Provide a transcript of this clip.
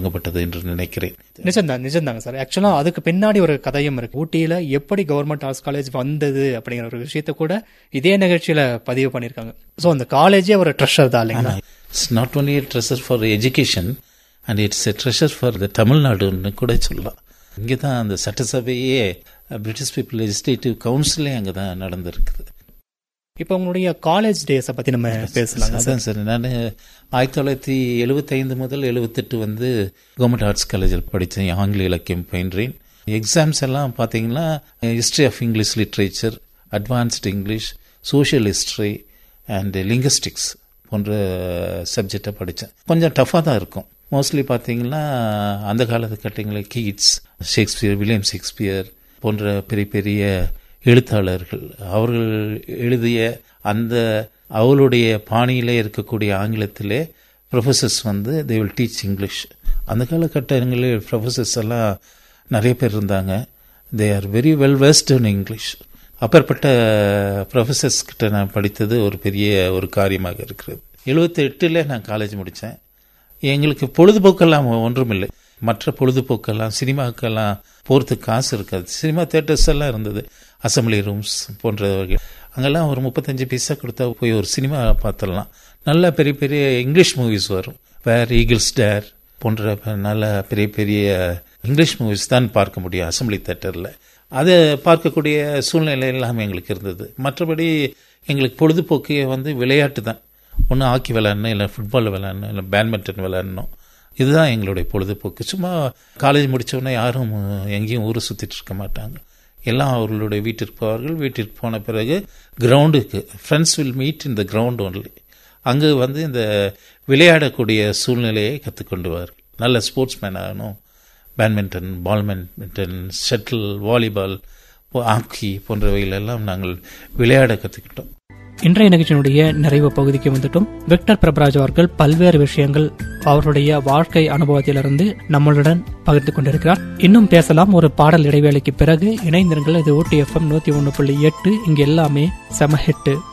தொடங்கப்பட்டது என்று நினைக்கிறேன் நிஜம்தான் நிஜம்தாங்க சார் ஆக்சுவலா அதுக்கு பின்னாடி ஒரு கதையும் இருக்கு ஊட்டியில எப்படி கவர்மெண்ட் ஆர்ட்ஸ் காலேஜ் வந்தது அப்படிங்கிற ஒரு விஷயத்த கூட இதே நிகழ்ச்சியில பதிவு பண்ணிருக்காங்க சோ அந்த காலேஜே ஒரு ட்ரெஷர் தான் இல்லைங்களா it's not only treasure for education and it's a treasure for the தமிழ்நாடுன்னு கூட சொல்லலாம் இங்கே தான் அந்த சட்டசபையே பிரிட்டிஷ் பீப்புள் லெஜிஸ்லேட்டிவ் கவுன்சிலே அங்கே தான் நடந்திருக்குது இப்போ உங்களுடைய காலேஜ் டேஸை பத்தி நம்ம பேசலாங்க சார் அதான் சார் நான் ஆயிரத்தி தொள்ளாயிரத்தி எழுபத்தைந்து முதல் எழுபத்தெட்டு வந்து கவர்மெண்ட் ஆர்ட்ஸ் காலேஜில் படித்தேன் ஆங்கில இலக்கியம் பயின்றேன் எக்ஸாம்ஸ் எல்லாம் பார்த்தீங்கன்னா history of English literature advanced English social history and linguistics போன்ற சப்ஜெக்டை படித்தேன் கொஞ்சம் டஃப்பாக தான் இருக்கும் மோஸ்ட்லி பார்த்தீங்கன்னா அந்த காலத்துக்கட்டங்களில் கீட்ஸ் ஷேக்ஸ்பியர் வில்லியம் ஷேக்ஸ்பியர் போன்ற பெரிய பெரிய எழுத்தாளர்கள் அவர்கள் எழுதிய அந்த அவளுடைய பாணியிலே இருக்கக்கூடிய ஆங்கிலத்திலே ப்ரொஃபஸர்ஸ் வந்து தே வில் டீச் இங்கிலீஷ் அந்த காலகட்டங்களில் ப்ரொஃபஸர்ஸ் எல்லாம் நிறைய பேர் இருந்தாங்க they are very well versed in English அப்பேற்பட்ட ப்ரொஃபஸர்ஸ் கிட்ட நான் படித்தது ஒரு பெரிய ஒரு காரியமாக இருக்கிறது எழுபத்தி எட்டில் நான் காலேஜ் முடித்தேன் எங்களுக்கு பொழுதுபோக்கெல்லாம் ஒன்றுமில்லை மற்ற பொழுதுபோக்கெல்லாம் சினிமாக்கெல்லாம் போகிறதுக்கு காசு இருக்காது சினிமா தேட்டர்ஸ் எல்லாம் இருந்தது அசம்பிளி ரூம்ஸ் போன்றவர்கள் அங்கெல்லாம் ஒரு முப்பத்தஞ்சு பைசா கொடுத்தா போய் ஒரு சினிமா பார்த்துடலாம் நல்ல பெரிய பெரிய இங்கிலீஷ் மூவிஸ் வரும் வேர் ஈகிள்ஸ் டேர் போன்ற நல்ல பெரிய பெரிய இங்கிலீஷ் மூவிஸ் தான் பார்க்க முடியும் அசம்பிளி தேட்டரில் அதை பார்க்கக்கூடிய சூழ்நிலை எல்லாம் எங்களுக்கு இருந்தது மற்றபடி எங்களுக்கு பொழுதுபோக்கு வந்து விளையாட்டு தான் ஒன்று ஹாக்கி விளையாடணும் இல்லை ஃபுட்பால் விளையாடணும் இல்லை பேட்மிண்டன் விளையாடணும் இதுதான் எங்களுடைய பொழுதுபோக்கு சும்மா காலேஜ் முடித்தோடனே யாரும் எங்கேயும் ஊரை சுற்றிட்டு இருக்க மாட்டாங்க எல்லாம் அவர்களுடைய வீட்டிற்கு போவார்கள் வீட்டிற்கு போன பிறகு கிரவுண்டுக்கு ஃப்ரெண்ட்ஸ் வில் மீட் இந்த கிரவுண்ட் ஒன்லி அங்கு வந்து இந்த விளையாடக்கூடிய சூழ்நிலையை கற்றுக்கொண்டுவார்கள் நல்ல ஸ்போர்ட்ஸ் மேன் ஆகணும் badminton ball badminton shuttle volleyball hockey போன்றவைகளெல்லாம் நாங்கள் விளையாட கற்றுக்கிட்டோம் இன்றைய நிகழ்ச்சியினுடைய நிறைவு பகுதிக்கு வந்துட்டும் விக்டர் பிரபராஜ் அவர்கள் பல்வேறு விஷயங்கள் அவருடைய வாழ்க்கை அனுபவத்திலிருந்து நம்மளுடன் பகிர்ந்து கொண்டிருக்கிறார் இன்னும் பேசலாம் ஒரு பாடல் இடைவேளைக்கு பிறகு இணைந்திருங்கள் இது ஊட்டி எஃப்எம் நூத்தி ஒன்று புள்ளி எட்டு இங்க எல்லாமே செம ஹிட்டு